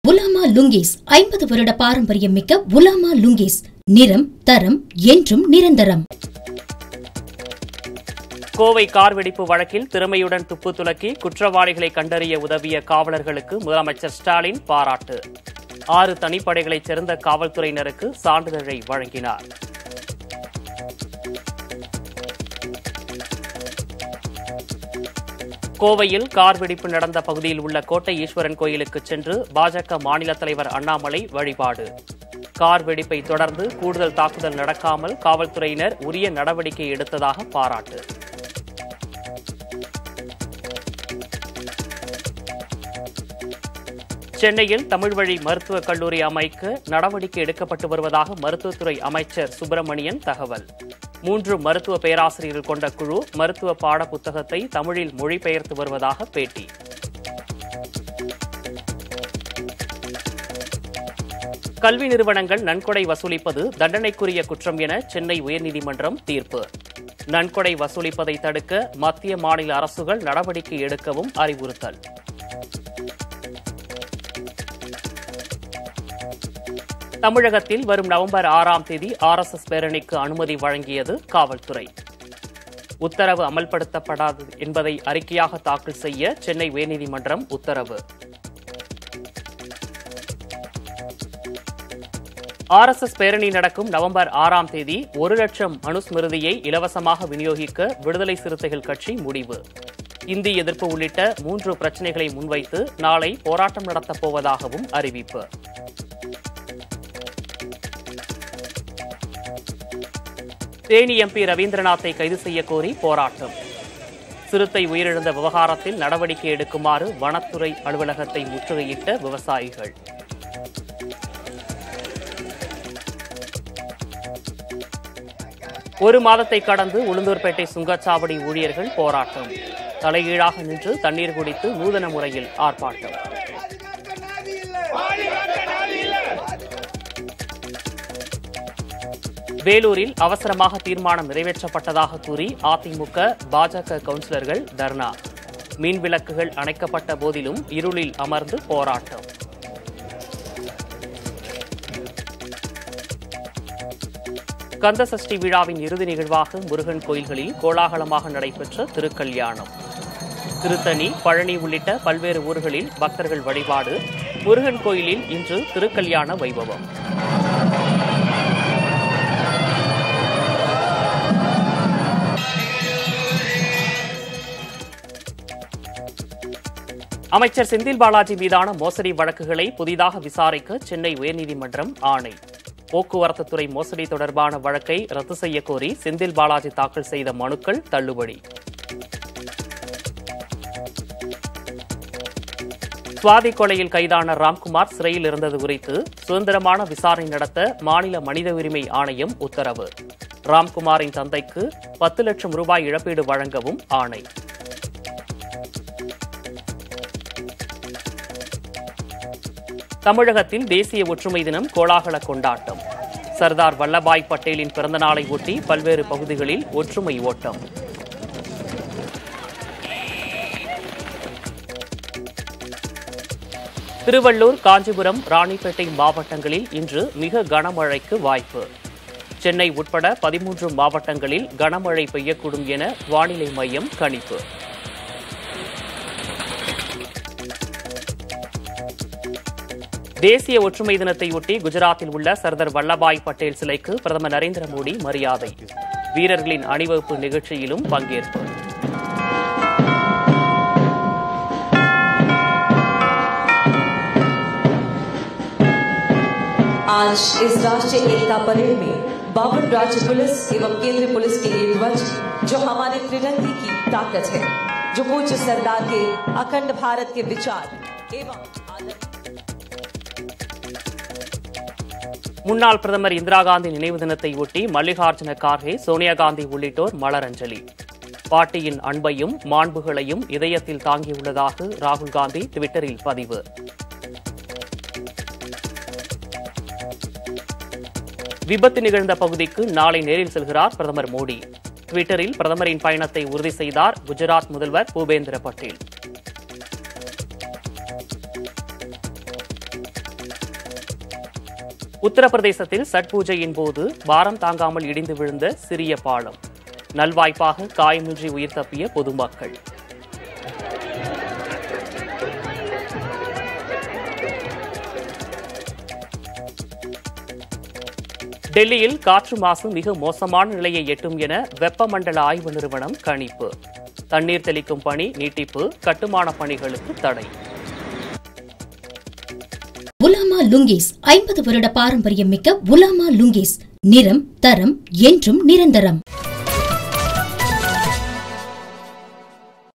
உலாமா லுங்கீஸ் ஐம்பது வருட பாரம்பரியம் மிக்க உலாமா லுங்கீஸ் நிறம் தரம் என்றும் நிரந்தரம் கோவை கார் வெடிப்பு வழக்கில் திறமையுடன் துப்பு துலக்கி குற்றவாளிகளை கண்டறிய உதவிய காவலர்களுக்கு முதலமைச்சர் ஸ்டாலின் பாராட்டு ஆறு தனிப்படைகளைச் சேர்ந்த காவல்துறையினருக்கு சான்றிதழை வழங்கினார் கோவையில் கார் வெடிப்பு நடந்த பகுதியில் உள்ள கோட்டை ஈஸ்வரன் கோயிலுக்கு சென்று பாஜக மாநில தலைவர் அண்ணாமலை வழிபாடு கார் வெடிப்பை தொடர்ந்து கூடுதல் தாக்குதல் நடக்காமல் காவல்துறையினர் உரிய நடவடிக்கை எடுத்ததாக பாராட்டு சென்னையில் தமிழ் வழி மருத்துவக் கல்லூரி அமைக்க நடவடிக்கை எடுக்கப்பட்டு வருவதாக மருத்துவத்துறை அமைச்சர் சுப்பிரமணியன் தகவல் மூன்று மருத்துவ பேராசிரியர்கள் கொண்ட குழு மருத்துவ பாட புத்தகத்தை தமிழில் மொழிபெயர்த்து வருவதாக பேட்டி கல்வி நிறுவனங்கள் நன்கொடை வசூலிப்பது தண்டனைக்குரிய குற்றம் என சென்னை உயர்நீதிமன்றம் தீர்ப்பு நன்கொடை வசூலிப்பதை தடுக்க மத்திய மாநில அரசுகள் நடவடிக்கை எடுக்கவும் அறிவுறுத்தல் தமிழகத்தில் வரும் நவம்பர் ஆறாம் தேதி ஆர்எஸ்எஸ் பேரணிக்கு அனுமதி வழங்கியது காவல்துறை உத்தரவு அமல்படுத்தப்படாது என்பதை அறிக்கையாக தாக்கல் செய்ய சென்னை உயர்நீதிமன்றம் உத்தரவு ஆர்எஸ்எஸ் பேரணி நடக்கும் நவம்பர் ஆறாம் தேதி ஒரு லட்சம் மனுஸ்மிருதியை இலவசமாக விநியோகிக்க விடுதலை சிறுத்தைகள் கட்சி முடிவு இந்தி எதிர்ப்பு உள்ளிட்ட மூன்று பிரச்சினைகளை முன்வைத்து நாளை போராட்டம் நடத்தப் போவதாகவும் அறிவிப்பு தேனி எம்பி ரவீந்திரநாத்தை கைது செய்ய கோரி போராட்டம் சிறுத்தை உயிரிழந்த விவகாரத்தில் நடவடிக்கை எடுக்குமாறு வனத்துறை அலுவலகத்தை முற்றுகையிட்ட விவசாயிகள் ஒரு மாதத்தை கடந்து உளுந்தூர்பேட்டை சுங்கச்சாவடி ஊழியர்கள் போராட்டம் தலைகீழாக நின்று தண்ணீர் குடித்து நூதன முறையில் ஆர்ப்பாட்டம் வேலூரில் அவசரமாக தீர்மானம் நிறைவேற்றப்பட்டதாக கூறி அதிமுக பாஜக கவுன்சிலர்கள் தர்ணா மின் விளக்குகள் அணைக்கப்பட்ட போதிலும் இருளில் அமர்ந்து போராட்டம் கந்த சஷ்டி விழாவின் இறுதி நிகழ்வாக முருகன் கோயில்களில் கோலாகலமாக நடைபெற்ற திருக்கல்யாணம் திருத்தணி பழனி உள்ளிட்ட பல்வேறு ஊர்களில் பக்தர்கள் வழிபாடு முருகன் கோயிலில் இன்று திருக்கல்யாண வைபவம் அமைச்சர் செந்தில் பாலாஜி மீதான மோசடி வழக்குகளை புதிதாக விசாரிக்க சென்னை உயர்நீதிமன்றம் ஆணை போக்குவரத்து துறை மோசடி தொடர்பான வழக்கை ரத்து செய்ய கோரி செந்தில் பாலாஜி தாக்கல் செய்த மனுக்கள் தள்ளுபடி சுவாதி கொலையில் கைதான ராம்குமார் சிறையில் இருந்தது குறித்து சுதந்திரமான விசாரணை நடத்த மாநில மனித உரிமை ஆணையம் உத்தரவு ராம்குமாரின் தந்தைக்கு பத்து லட்சம் ரூபாய் இழப்பீடு வழங்கவும் ஆணை தமிழகத்தில் தேசிய ஒற்றுமை தினம் கோலாகல கொண்டாட்டம் சர்தார் வல்லபாய் பட்டேலின் பிறந்தநாளை ஒட்டி பல்வேறு பகுதிகளில் ஒற்றுமை ஓட்டம் திருவள்ளூர் காஞ்சிபுரம் ராணிப்பேட்டை மாவட்டங்களில் இன்று மிக கனமழைக்கு வாய்ப்பு சென்னை உட்பட பதிமூன்று மாவட்டங்களில் கனமழை பெய்யக்கூடும் என வானிலை மையம் கணிப்பு தேசிய ஒற்றுமை தினத்தையொட்டி குஜராத்தில் உள்ள சர்தார் வல்லபாய் பட்டேல் சிலைக்கு பிரதமர் நரேந்திர மோடி மரியாதை வீரர்களின் அணிவகுப்பு நிகழ்ச்சியிலும் பங்கேற்பு आज इस राष्ट्रीय एकता परेड में बावन राज्य पुलिस एवं केंद्रीय पुलिस के लिए ध्वज जो हमारे त्रिरंगी की ताकत है जो पूज्य सरदार के अखंड भारत के विचार एवं आदर्श முன்னாள் பிரதமர் இந்திரா காந்தி நினைவு தினத்தை ஒட்டி மல்லிகார்ஜுன கார்கே சோனியா காந்தி உள்ளிட்டோர் மலரஞ்சலி பாட்டியின் அன்பையும் மாண்புகளையும் இதயத்தில் தாங்கியுள்ளதாக ராகுல் காந்தி டுவிட்டரில் பதிவு விபத்து நிகழ்ந்த பகுதிக்கு நாளை நேரில் செல்கிறார் பிரதமர் மோடி டுவிட்டரில் பிரதமரின் பயணத்தை உறுதி செய்தார் குஜராத் முதல்வர் பூபேந்திர பட்டேல் உத்தரப்பிரதேசத்தில் சட் பூஜையின் போது பாரம் தாங்காமல் இடிந்து விழுந்த சிறிய பாலம் நல்வாய்ப்பாக காயமின்றி உயிர் தப்பிய பொதுமக்கள் டெல்லியில் காற்று மாசு மிக மோசமான நிலையை எட்டும் என வெப்பமண்டல ஆய்வு நிறுவனம் கணிப்பு தண்ணீர் தெளிக்கும் பணி நீட்டிப்பு கட்டுமான பணிகளுக்கு தடை உலாமா லுங்கீஸ் ஐம்பது வருட பாரம்பரியம் மிக்க உலாமா லுங்கீஸ் நிறம் தரம் என்றும் நிரந்தரம்